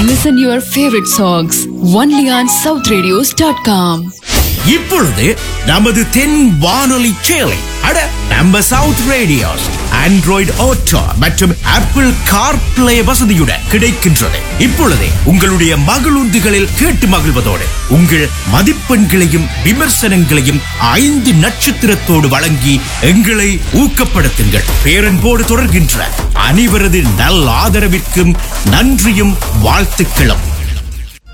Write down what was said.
Listen your favorite songs only on southradios.com. இப்பொழுது நமது தென் வானொலி சேலை அட நம்ம சவுத் ரேடியோஸ் ஆண்ட்ராய்டு ஆட்டோ மற்றும் ஆப்பிள் கார்பிளே வசதியுடன் கிடைக்கின்றது இப்பொழுது உங்களுடைய மகளுந்துகளில் கேட்டு மகிழ்வதோடு உங்கள் மதிப்பெண்களையும் விமர்சனங்களையும் ஐந்து நட்சத்திரத்தோடு வழங்கி எங்களை ஊக்கப்படுத்துங்கள் பேரன்போடு தொடர்கின்ற அனைவரது நல் ஆதரவிற்கும் நன்றியும் வாழ்த்துக்களும்